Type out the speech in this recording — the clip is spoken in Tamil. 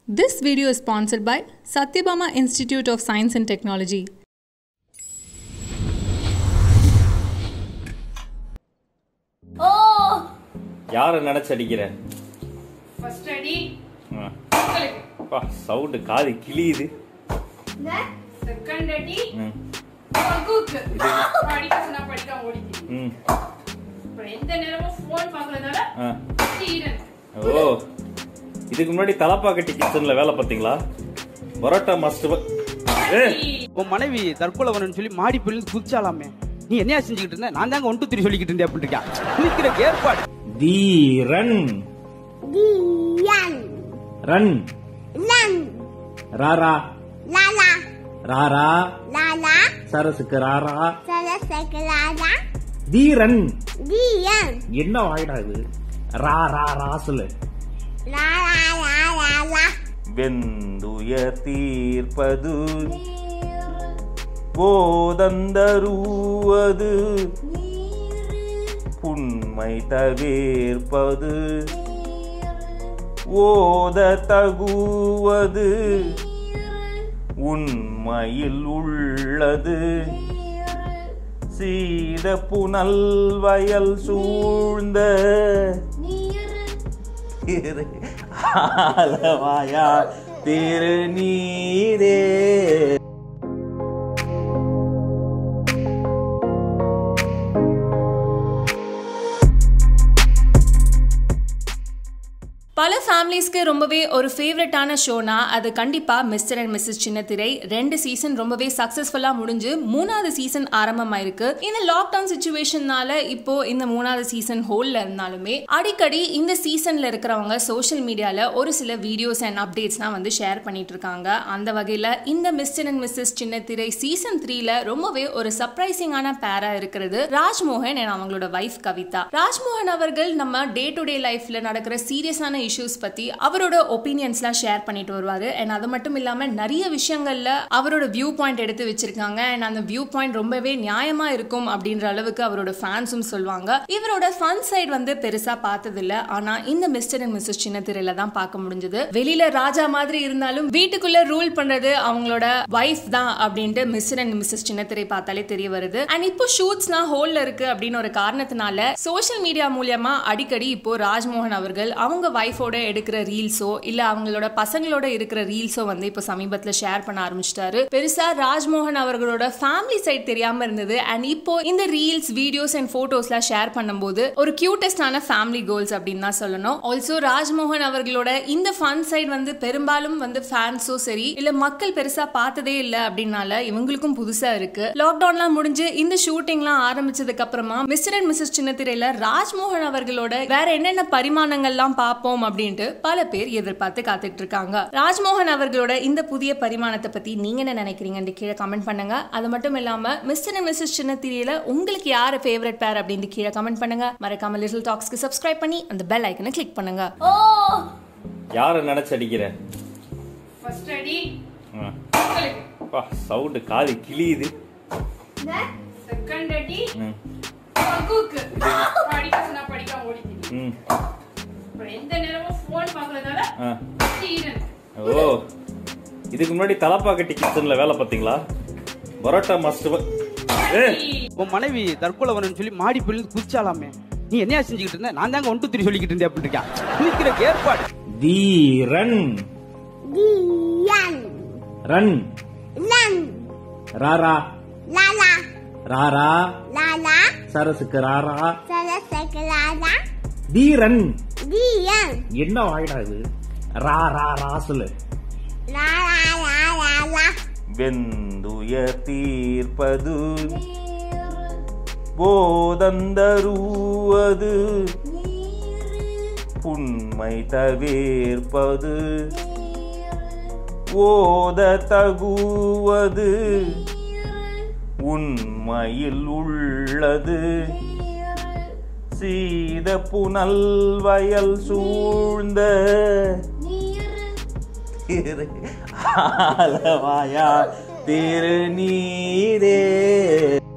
This video is sponsored by Satyabama Institute of Science and Technology. ஓ யாரை நினைச்சு அடிக்கிற ஃபர்ஸ்ட் அடி ஆ. உங்களுக்கு அப்பா சவுண்டு காது கிளியுது செகண்ட் அடி ம். பகுக்கு படிக்க சொன்னா படிக்க ஓடிக்கு ம் அப்புறம் எந்த நேரமும் ஃபோன் பார்க்கறதால ஆ. தீரன் ஓ இதுக்கு முன்னாடி தலப்பாக்கட்டி கிச்சன்ல வேலை பார்த்தீங்களா பரோட்டா மாஸ்டர் ஏ உன் மனைவி தற்கொலை பண்ணணும்னு சொல்லி மாடி பிள்ளை குதிச்சாலாமே நீ என்னையா செஞ்சுக்கிட்டு இருந்த நான் தாங்க ஒன் டூ த்ரீ சொல்லிக்கிட்டு இருந்தேன் அப்படின்னு இருக்கான் குதிக்கிற ஏற்பாடு தீரன் Dian, ரன் lan, ராரா lala, ராரா lala, சரசுக்கு ராரா salah sekelala, தீரன் dian, என்ன வாயிடா இது ரா ரா ரா சொல்லு la la la la la, வெந்துய தீர்ப்பது போதந்தருவது புண்மை தவிர்ப்பது ஓத தகுவது உண்மையில் உள்ளது சீத புனல் வயல் சூழ்ந்த திரு ஆலவாயா திருநீரே பல ஃபேமிலிஸ்க்கு ரொம்பவே ஒரு ஃபேவரட்டான ஷோனா அது கண்டிப்பா மிஸ்டர் அண்ட் மிஸ்ஸஸ் சின்னத்திரை ரெண்டு சீசன் ரொம்பவே சக்சஸ்ஃபுல்லா முடிஞ்சு மூணாவது சீசன் ஆரம்பமாயிருக்கு இந்த லாக்டவுன் சுச்சுவேஷன்னால இப்போ இந்த மூணாவது சீசன் ஹோல்ல இருந்தாலுமே அடிக்கடி இந்த சீசன்ல இருக்கிறவங்க சோஷியல் மீடியால ஒரு சில வீடியோஸ் அண்ட் அப்டேட்ஸ்லாம் வந்து ஷேர் பண்ணிட்டு இருக்காங்க அந்த வகையில இந்த Mr and Mrs Chinnathirai season த்ரீல ரொம்பவே ஒரு சர்ப்ரைசிங்கான பேரா இருக்கிறது ராஜ்மோகன் and அவங்களோட வைஃப் கவிதா ராஜ்மோகன் அவர்கள் நம்ம டே டு டே லைஃப்ல நடக்கிற சீரியஸான இஷ்யூஸ் பத்தி அவரோட ஒப்பீனியன்ஸ்லாம் ஷேர் பண்ணிட்டு வருவாரு அண்ட் அது மட்டும் இல்லாம நிறைய விஷயங்கள்ல அவரோட வியூ பாயிண்ட் எடுத்து வச்சிருக்காங்க அண்ட் அந்த வியூ பாயிண்ட் ரொம்பவே நியாயமா இருக்கும் அப்படின்ற அளவுக்கு அவரோட ஃபேன்ஸும் சொல்லுவாங்க இவரோட ஃபன் சைடு வந்து பெருசா பார்த்தது இல்ல ஆனா இந்த மிஸ்டர் அண்ட் மிஸ்ஸஸ் சின்னத்திரையில தான் பார்க்க முடிஞ்சது வெளியில ராஜா மாதிரி இருந்தாலும் வீட்டுக்குள்ள ரூல் பண்றது அவங்களோட வைஃப் தான் அப்படின்ட்டு மிஸ்டர் அண்ட் மிஸ்ஸஸ் சின்னத்திரை பார்த்தாலே தெரிய வருது அண்ட் இப்போ ஷூட்ஸ்லாம் ஹோல்ல இருக்கு அப்படின்னு ஒரு காரணத்தினால சோஷியல் மீடியா மூலியமா அடிக்கடி இப்போ ராஜ்மோகன் அவர்கள் அவங்க வைஃபோட எடுக்கிற ரீல்ஸோ இல்ல அவங்களோட பசங்களோட இருக்கிற ரீல்ஸோ வந்து இப்போ சமீபத்துல ஷேர் பண்ண ஆரம்பிச்சிட்டாரு பெருசா ராஜ்மோகன் அவர்களோட ஃபேமிலி சைட் தெரியாம இருந்தது அண்ட் இப்போ இந்த ரீல்ஸ் வீடியோஸ் அண்ட் போட்டோஸ்லாம் ஷேர் பண்ணும்போது ஒரு கியூட்டஸ்டான ஃபேமிலி கோல்ஸ் அப்படின்னு தான் சொல்லணும் ஆல்சோ ராஜ்மோகன் அவர்களோட இந்த ஃபன் சைட் வந்து பெரும்பாலும் வந்து ஃபேன்ஸோ சரி இல்ல மக்கள் பெருசா பார்த்ததே இல்ல அப்படின்னால இவங்களுக்கும் புதுசா இருக்கு லாக்டவுன்லாம் முடிஞ்சு இந்த ஷூட்டிங்லாம் ஆரம்பிச்சதுக்கு அப்புறமா மிஸ்டர் அண்ட் மிஸ்ஸஸ் சின்னத்திரையில ராஜ்மோகன் அவர்களோட வேற என்னென்ன பரிமாணங்கள்லாம் பார்ப்போம் அப்படின்ட்டு பல பேர் எதிர்பார்த்து காத்துட்டு இருக்காங்க ராஜ்மோகன் அவர்களோட இந்த புதிய பரிமாணத்தை பத்தி நீங்க என்ன நினைக்கிறீங்கன்னு கீழே கமெண்ட் பண்ணுங்க அது மட்டும் இல்லாம மிஸ்டர் அண்ட் மிஸ்ஸஸ் சின்னத்திரையில உங்களுக்கு யார் ஃபேவரட் பேர் அப்படின்னு கீழே கமெண்ட் பண்ணுங்க மறக்காம லிட்டில் டாக்ஸ்க்கு சப்ஸ்கிரைப் பண்ணி அந்த பெல் ஐக்கனை கிளிக் பண்ணுங்க ஓ யாரை நினைச்சு அடிக்கிற ஃபர்ஸ்ட் அடி ஆ. உங்களுக்கு அப்பா சவுண்டு காது கிளியுது செகண்ட் அடி ம். பகுக்கு படிக்க சொன்னா படிக்க ஓடிக்கு ம் அப்புறம் எந்த நேரமும் ஃபோன் பார்க்கறதால ஆ. தீரன் ஓ இதுக்கு முன்னாடி தலப்பாக்கட்டி கிச்சன்ல வேலை பார்த்தீங்களா பரோட்டா மாஸ்டர் ஏ உன் மனைவி தற்கொலை பண்ணணும்னு சொல்லி மாடி பிள்ளை குதிச்சாலாமே நீ என்னையா செஞ்சுக்கிட்டு இருந்த நான் தாங்க ஒன் டூ த்ரீ சொல்லிக்கிட்டு இருந்தேன் அப்படின்னு இருக்கான் குதிக்கிற ஏற்பாடு தீரன் dian, ரன் lan, ராரா lala, ராரா lala, சரசுக்கு ராரா salah sekelala, தீரன் dian, என்ன வாயிடா இது ரா ரா ரா சொல்லு la la la la la, வெந்துய தீர்ப்பது போதந்தருவது புண்மை தவிர்ப்பது ஓத தகுவது உண்மையில் உள்ளது சீத புனல் வயல் சூழ்ந்த திரு ஆலவாயா திருநீரே